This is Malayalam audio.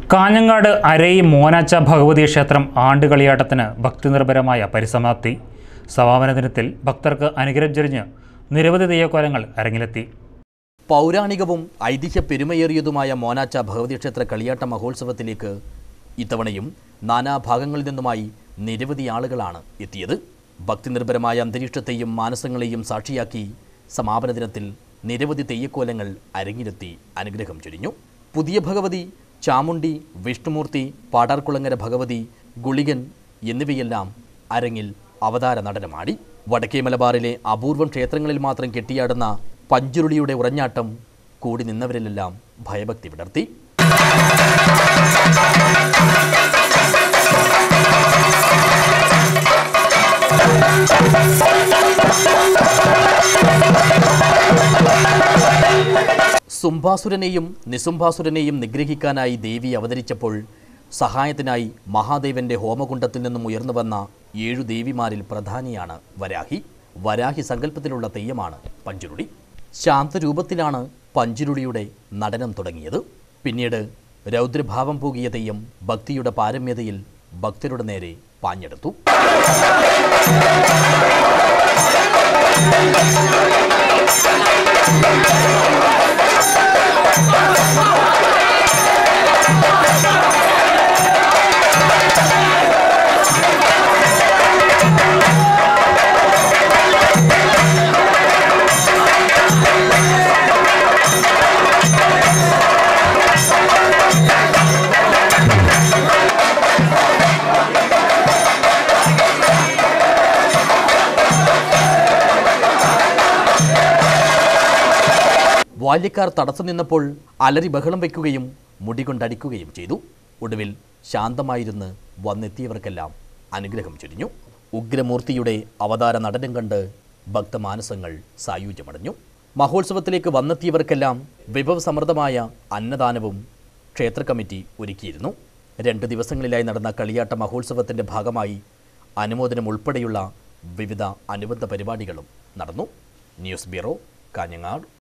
കാഞ്ഞങ്ങാട് അരയി മോനാച്ച ഭഗവതി ക്ഷേത്രം ആണ്ടുകളിയാട്ടത്തിന് ഭക്തിനിർഭരമായ പരിസമാപ്തി സമാപന ദിനത്തിൽ ഭക്തർക്ക് അനുഗ്രഹം ചൊരിഞ്ഞ് നിരവധി തെയ്യക്കോലങ്ങൾ അരങ്ങിലെത്തി പൗരാണികവും ഐതിഹ്യ പെരുമയേറിയതുമായ മോനാച്ച ഭഗവതി ക്ഷേത്ര കളിയാട്ട മഹോത്സവത്തിലേക്ക് ഇത്തവണയും നാനാഭാഗങ്ങളിൽ നിന്നുമായി നിരവധി ആളുകളാണ് എത്തിയത് ഭക്തിനിർഭരമായ അന്തരീക്ഷത്തെയും മാനസങ്ങളെയും സാക്ഷിയാക്കി സമാപന ദിനത്തിൽ നിരവധി തെയ്യക്കോലങ്ങൾ അരങ്ങിലെത്തി അനുഗ്രഹം ചൊരിഞ്ഞു പുതിയ ഭഗവതി ചാമുണ്ടി വിഷ്ണുമൂർത്തി പാടാർകുളങ്ങര ഭഗവതി ഗുളികൻ എന്നിവയെല്ലാം അരങ്ങിൽ അവതാര നടനമാടി വടക്കേ മലബാറിലെ അപൂർവം ക്ഷേത്രങ്ങളിൽ മാത്രം കെട്ടിയാടുന്ന പഞ്ചുരുളിയുടെ ഉറഞ്ഞാട്ടം കൂടി നിന്നവരിലെല്ലാം ഭയഭക്തി വിടർത്തി സുംഭാസുരനെയും നിസുംഭാസുരനെയും നിഗ്രഹിക്കാനായി ദേവി അവതരിച്ചപ്പോൾ സഹായത്തിനായി മഹാദേവന്റെ ഹോമകുണ്ടത്തിൽ നിന്നും ഉയർന്നു വന്ന ഏഴു ദേവിമാരിൽ പ്രധാനിയാണ് വരാഹി വരാഹി സങ്കല്പത്തിലുള്ള തെയ്യമാണ് പഞ്ചുരുളി ശാന്തരൂപത്തിലാണ് പഞ്ചുരുളിയുടെ നടനം തുടങ്ങിയത് പിന്നീട് രൗദ്രഭാവം പൂകിയ തെയ്യം ഭക്തിയുടെ പാരമ്യതയിൽ ഭക്തരുടെ നേരെ പാഞ്ഞെടുത്തു ബാല്യക്കാർ തടസ്സം നിന്നപ്പോൾ അലറി ബഹളം വയ്ക്കുകയും മുടികൊണ്ടടിക്കുകയും ചെയ്തു ഒടുവിൽ ശാന്തമായിരുന്ന് വന്നെത്തിയവർക്കെല്ലാം അനുഗ്രഹം ചൊരിഞ്ഞു ഉഗ്രമൂർത്തിയുടെ അവതാര നടനം കണ്ട് ഭക്തമാനസങ്ങൾ സായുജ്യമടഞ്ഞു മഹോത്സവത്തിലേക്ക് വന്നെത്തിയവർക്കെല്ലാം വിഭവസമൃദ്ധമായ അന്നദാനവും ക്ഷേത്ര കമ്മിറ്റി ഒരുക്കിയിരുന്നു രണ്ട് ദിവസങ്ങളിലായി നടന്ന കളിയാട്ട മഹോത്സവത്തിൻ്റെ ഭാഗമായി അനുമോദനം ഉൾപ്പെടെയുള്ള വിവിധ അനുബന്ധ പരിപാടികളും നടന്നു ന്യൂസ് ബ്യൂറോ കാഞ്ഞങ്ങാട്